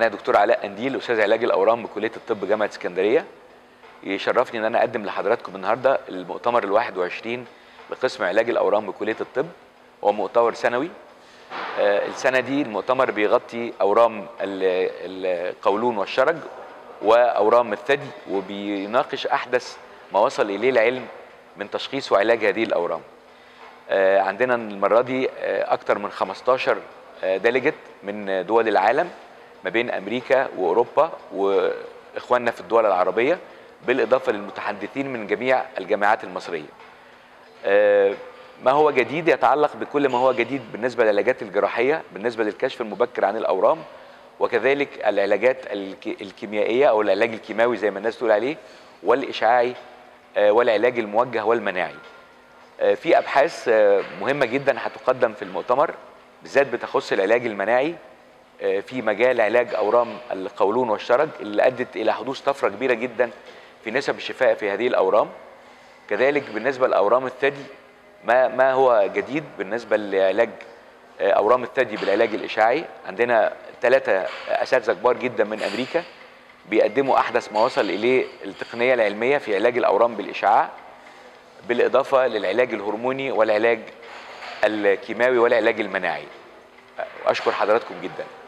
انا دكتور علاء قنديل استاذ علاج الاورام بكليه الطب جامعه اسكندريه يشرفني ان انا اقدم لحضراتكم النهارده المؤتمر ال 21 لقسم علاج الاورام بكليه الطب هو مؤتمر سنوي آه، السنه دي المؤتمر بيغطي اورام ال- القولون والشرج واورام الثدي وبيناقش احدث ما وصل اليه العلم من تشخيص وعلاج هذه الاورام آه، عندنا المره دي آه، اكتر من 15 ديليجيت من دول العالم ما بين امريكا واوروبا واخواننا في الدول العربيه بالاضافه للمتحدثين من جميع الجامعات المصريه. آه، ما هو جديد يتعلق بكل ما هو جديد بالنسبه للعلاجات الجراحيه بالنسبه للكشف المبكر عن الاورام وكذلك العلاجات الك- الكيميائيه او العلاج الكيماوي زي ما الناس تقول عليه والاشعاعي آه، والعلاج الموجه والمناعي. آه، في ابحاث آه، مهمه جدا هتقدم في المؤتمر بالذات بتخص العلاج المناعي آه، في مجال علاج اورام القولون والشرج اللي ادت الى حدوث طفره كبيره جدا في نسب الشفاء في هذه الاورام كذلك بالنسبه لاورام الثدي ما ما هو جديد بالنسبه لعلاج آه، اورام الثدي بالعلاج الاشعاعي عندنا ثلاثه اساتذه كبار جدا من امريكا بيقدموا احدث ما وصل اليه التقنيه العلميه في علاج الاورام بالاشعاع بالاضافه للعلاج الهرموني والعلاج الكيماوي والعلاج المناعي اشكر حضراتكم جدا